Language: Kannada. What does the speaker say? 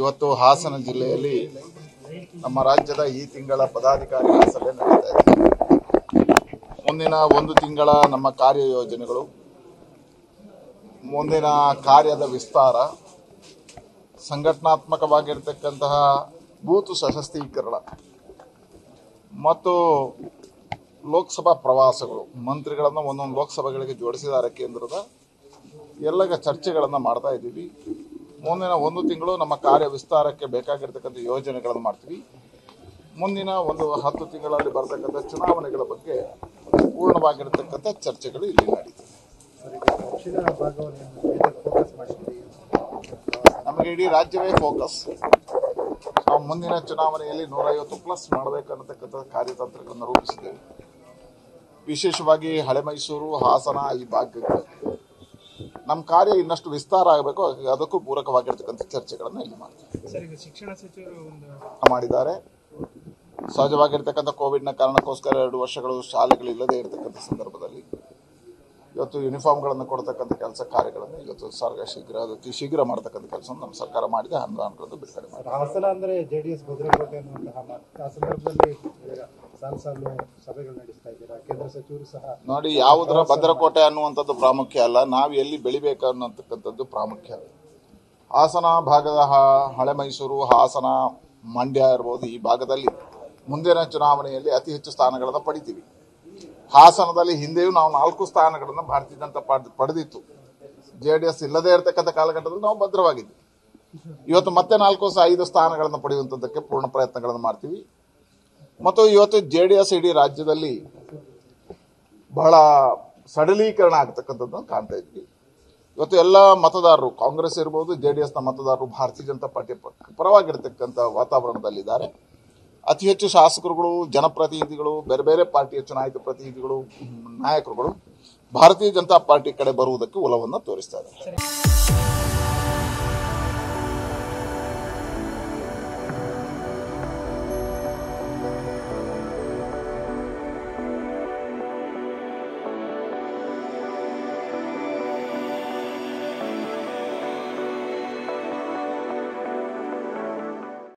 ಇವತ್ತು ಹಾಸನ ಜಿಲ್ಲೆಯಲ್ಲಿ ನಮ್ಮ ರಾಜ್ಯದ ಈ ತಿಂಗಳ ಪದಾಧಿಕಾರಿಗಳ ಸಭೆ ನಡೀತಾ ಇದೆ ಮುಂದಿನ ಒಂದು ತಿಂಗಳ ನಮ್ಮ ಕಾರ್ಯಯೋಜನೆಗಳು ಮುಂದಿನ ಕಾರ್ಯದ ವಿಸ್ತಾರ ಸಂಘಟನಾತ್ಮಕವಾಗಿರ್ತಕ್ಕಂತಹ ಬೂತು ಸಶಸ್ತೀಕರಣ ಮತ್ತು ಲೋಕಸಭಾ ಪ್ರವಾಸಗಳು ಮಂತ್ರಿಗಳನ್ನು ಒಂದೊಂದು ಲೋಕಸಭೆಗಳಿಗೆ ಜೋಡಿಸಿದ್ದಾರೆ ಕೇಂದ್ರದ ಎಲ್ಲ ಚರ್ಚೆಗಳನ್ನು ಮಾಡ್ತಾ ಇದ್ದೀವಿ ಮುಂದಿನ ಒಂದು ತಿಂಗಳು ನಮ್ಮ ಕಾರ್ಯ ವಿಸ್ತಾರಕ್ಕೆ ಬೇಕಾಗಿರ್ತಕ್ಕಂಥ ಯೋಜನೆಗಳನ್ನು ಮಾಡ್ತೀವಿ ಮುಂದಿನ ಒಂದು ಹತ್ತು ತಿಂಗಳಲ್ಲಿ ಬರ್ತಕ್ಕಂಥ ಚುನಾವಣೆಗಳ ಬಗ್ಗೆ ಪೂರ್ಣವಾಗಿರ್ತಕ್ಕಂಥ ಚರ್ಚೆಗಳು ಇಲ್ಲಿ ನಡೀತವೆ ಸರ್, ಈಗ ದಕ್ಷಿಣ ಭಾಗವನ್ನು ಫೋಕಸ್ ಮಾಡಿದ್ದೀರಿ ನಮಗೆ ಇಡೀ ರಾಜ್ಯವೇ ಫೋಕಸ್ ನಾವು ಮುಂದಿನ ಚುನಾವಣೆಯಲ್ಲಿ ನೂರೈವತ್ತು ಪ್ಲಸ್ ಮಾಡಬೇಕನ್ನತಕ್ಕಂಥ ಕಾರ್ಯತಂತ್ರಗಳನ್ನು ರೂಪಿಸಿದ್ದೇವೆ ವಿಶೇಷವಾಗಿ ಹಳೆ ಮೈಸೂರು ಹಾಸನ ಈ ಭಾಗಕ್ಕೆ ನಮ್ಮ ಕಾರ್ಯ ಇನ್ನಷ್ಟು ವಿಸ್ತಾರ ಆಗಬೇಕು ಅದಕ್ಕೂ ಪೂರಕವಾಗಿರ್ತಕ್ಕಂಥ ಚರ್ಚೆಗಳನ್ನು ಇಲ್ಲಿ ಮಾಡ್ತೀವಿ ಸರ್ ಈಗ ಶಿಕ್ಷಣ ಸಚಿವರು ಒಂದು ಮಾಡಿದ್ದಾರೆ ಸಹಜವಾಗಿರ್ತಕ್ಕಂಥ ಕೋವಿಡ್ನ ಕಾರಣಕ್ಕೋಸ್ಕರ ಎರಡು ವರ್ಷಗಳು ಶಾಲೆಗಳಿಲ್ಲದೆ ಇರತಕ್ಕಂಥ ಸಂದರ್ಭದಲ್ಲಿ ಇವತ್ತು ಯೂನಿಫಾರ್ಮ್ಗಳನ್ನು ಕೊಡ್ತಕ್ಕಂಥ ಕೆಲಸ ಕಾರ್ಯಗಳನ್ನು ಇವತ್ತು ಸರ್ಕಾರ ಶೀಘ್ರ ಅತಿ ಶೀಘ್ರ ಮಾಡ್ತಕ್ಕಂಥ ಕೆಲಸ ನಮ್ಮ ಸರ್ಕಾರ ಮಾಡಿದೆ ಅನುದಾನಗಳನ್ನು ಬಿಡುಗಡೆ ಮಾಡಿ ಹಾಸನ ಅಂದ್ರೆ ಜೆಡಿಎಸ್ ಭದ್ರಕೋಟೆ ಅನ್ನುವಂತಹ ಮಾತು. ಆ ಸಂದರ್ಭದಲ್ಲಿ ಈಗ ಸಾಲು ಸಾಲು ಸಭೆಗಳು ನಡೆಸ್ತಾ ಇದ್ದೀರಾ ಕೇಂದ್ರ ಸಚಿವರು ಸಹ ನೋಡಿ ಯಾವುದರ ಭದ್ರಕೋಟೆ ಅನ್ನುವಂಥದ್ದು ಪ್ರಾಮುಖ್ಯ ಅಲ್ಲ ನಾವು ಎಲ್ಲಿ ಬೆಳಿಬೇಕು ಅನ್ನತಕ್ಕಂಥದ್ದು ಪ್ರಾಮುಖ್ಯ ಹಾಸನ ಭಾಗದ ಹ- ಹಳೆ ಮೈಸೂರು ಹಾಸನ ಮಂಡ್ಯ ಇರ್ಬೋದು ಈ ಭಾಗದಲ್ಲಿ ಮುಂದಿನ ಚುನಾವಣೆಯಲ್ಲಿ ಅತಿ ಹೆಚ್ಚು ಸ್ಥಾನಗಳನ್ನು ಪಡಿತೀವಿ ಹಾಸನದಲ್ಲಿ ಹಿಂದೆಯೂ ನಾವು ನಾಲ್ಕು ಸ್ಥಾನಗಳನ್ನು ಭಾರತೀಯ ಜನತಾ ಪಾರ್ಟಿ ಪಡೆದಿತ್ತು ಜೆ ಡಿ ಎಸ್ ಇಲ್ಲದೇ ಇರತಕ್ಕಂಥ ಕಾಲಘಟ್ಟದಲ್ಲಿ ನಾವು ಭದ್ರವಾಗಿದ್ವಿ ಇವತ್ತು ಮತ್ತೆ ನಾಲ್ಕು ಸ ಐದು ಸ್ಥಾನಗಳನ್ನು ಪಡೆಯುವಂಥದ್ದಕ್ಕೆ ಪೂರ್ಣ ಪ್ರಯತ್ನಗಳನ್ನು ಮಾಡ್ತೀವಿ ಮತ್ತು ಇವತ್ತು ಜೆ ಡಿ ಎಸ್ ಇಡೀ ರಾಜ್ಯದಲ್ಲಿ ಬಹಳ ಸಡಲೀಕರಣ ಆಗ್ತಕ್ಕಂಥದ್ದನ್ನು ಕಾಣ್ತಾ ಇದ್ವಿ ಇವತ್ತು ಎಲ್ಲ ಮತದಾರರು ಕಾಂಗ್ರೆಸ್ ಇರ್ಬೋದು ಜೆ ಡಿ ಎಸ್ನ ಮತದಾರರು ಭಾರತೀಯ ಜನತಾ ಪಾರ್ಟಿ ಪ- ಪರವಾಗಿರ್ತಕ್ಕಂಥ ವಾತಾವರಣದಲ್ಲಿದ್ದಾರೆ ಅತಿ ಹೆಚ್ಚು ಶಾಸಕರುಗಳು ಜನಪ್ರತಿನಿಧಿಗಳು ಬೇರೆ ಬೇರೆ ಪಾರ್ಟಿಯ ಚುನಾಯಿತ ಪ್ರತಿನಿಧಿಗಳು ಮ್, ನಾಯಕರುಗಳು ಭಾರತೀಯ ಜನತಾ ಪಾರ್ಟಿ ಕಡೆ ಬರುವುದಕ್ಕೆ ಒಲವನ್ನು ತೋರಿಸ್ತಾ ಇದ್ದಾರೆ